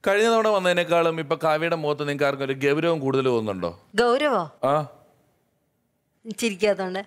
കഴിഞ്ഞ തവണ വന്നതിനേക്കാളും ഇപ്പൊ കാവ്യയുടെ മുഖത്ത് നിങ്ങൾക്ക് ആർക്കും ഒരു ഗൗരവം കൂടുതൽ തോന്നുന്നുണ്ടോ ഗൗരവോ ആ ചിരിക്കാത്തോണ്ട്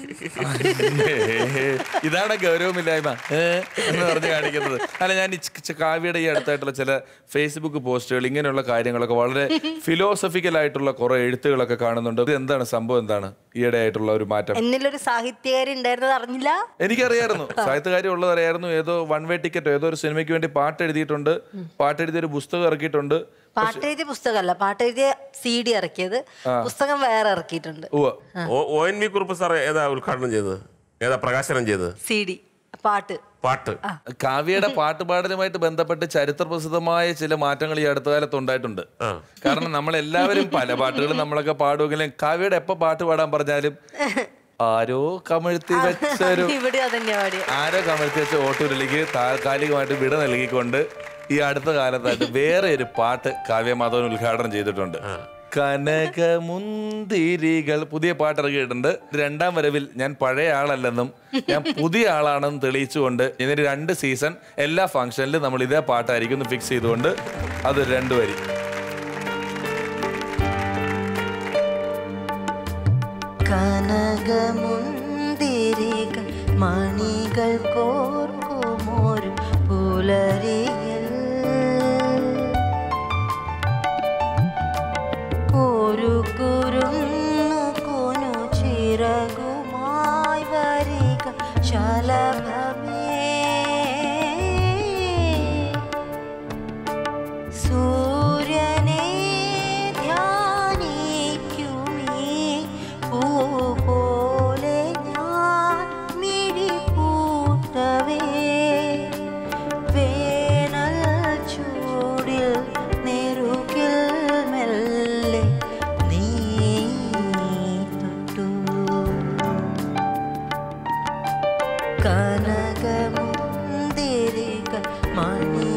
ഇതാണ് ഗൗരവമില്ലായ്മ ഏ, എന്ന് പറഞ്ഞ് കാണിക്കുന്നത് അല്ല ഞാൻ ഈ ച- ച- കാവ്യയുടെ ഈ അടുത്തായിട്ടുള്ള ചില ഫേസ്ബുക്ക് പോസ്റ്റുകൾ ഇങ്ങനെയുള്ള കാര്യങ്ങളൊക്കെ വളരെ ഫിലോസഫിക്കൽ ആയിട്ടുള്ള കുറെ എഴുത്തുകളൊക്കെ കാണുന്നുണ്ട് ഇത് എന്താണ് സംഭവം എന്താണ് ഈയിടെ ആയിട്ടുള്ള ഒരു മാറ്റം എന്നിലൊരു സാഹിത്യകാരി ഉണ്ടായിരുന്നത് അറിഞ്ഞില്ല എനിക്കറിയായിരുന്നു സാഹിത്യകാര്യം ഉള്ളത് അറിയായിരുന്നു ഏതോ വൺ വേ ടിക്കറ്റോ ഏതോ ഒരു സിനിമയ്ക്ക് വേണ്ടി പാട്ട് എഴുതിയിട്ടുണ്ട് പാട്ട് എഴുതിയ ഒരു പുസ്തകം ഇറക്കിയിട്ടുണ്ട് പാട്ടെഴുതിയ പുസ്തകമല്ല പാട്ടെഴുതിയ സി ഡി ഇറക്കിയത് പുസ്തകം വേറെ ഇറക്കിയിട്ടുണ്ട് ഉവ്വ ഒ- O N V Kurup sir ഏതാ ഉദ്ഘാടനം ചെയ്തത് ഏതാ പ്രകാശനം ചെയ്തത് സി ഡി പാട്ട് പാട്ട് കാവ്യയുടെ പാട്ടുപാടലുമായിട്ട് ബന്ധപ്പെട്ട് ചരിത്ര പ്രസിദ്ധമായ ചില മാറ്റങ്ങൾ ഈ അടുത്ത കാലത്ത് ഉണ്ടായിട്ടുണ്ട് കാരണം നമ്മളെല്ലാവരും പല പാട്ടുകളും നമ്മളൊക്കെ പാടുമെങ്കിലും കാവ്യയുടെ എപ്പോ പാട്ട് പാടാൻ പറഞ്ഞാലും ആരോ കമഴ്ത്തി വെച്ചൊരു ഇവിടെ അതന്നെയാ പാടിയ ആരോ കമഴ്ത്തി വെച്ച ഓട്ടൂരിലേക്ക് താൽക്കാലികമായിട്ട് വിട നൽകിക്കൊണ്ട് ഈ അടുത്ത കാലത്തായിട്ട് വേറെ ഒരു പാട്ട് കാവ്യമാധവൻ ഉദ്ഘാടനം ചെയ്തിട്ടുണ്ട് കനകമുന്തിരികൾ പുതിയ പാട്ട് ഇറക്കിയിട്ടുണ്ട് രണ്ടാം വരവിൽ ഞാൻ പഴയ ആളല്ലെന്നും ഞാൻ പുതിയ ആളാണെന്ന് തെളിയിച്ചുകൊണ്ട് ഇതിന് രണ്ട് സീസൺ എല്ലാ ഫംഗ്ഷനിലും നമ്മൾ ഇതേ പാട്ടായിരിക്കും ഫിക്സ് ചെയ്തുകൊണ്ട് അത് രണ്ടു വരി കനകമുന്തിരികൾ മണികൾ കോർക്കുമൊരു പുലരിയിൽ ഒരു കുരുന്നു കുനു ചിറകുമായി വരിക ശലഭമേ സൂര്യനെ ധ്യാനിക്കുമീ പൂ പോലെ ഞാൻ മിഴിപൂട്ടവേ വേനൽ ചൂടിൽ നെറുകിൽ മെല്ലെ നീ തൊട്ടു കനകമുന്തിരികൾ മണി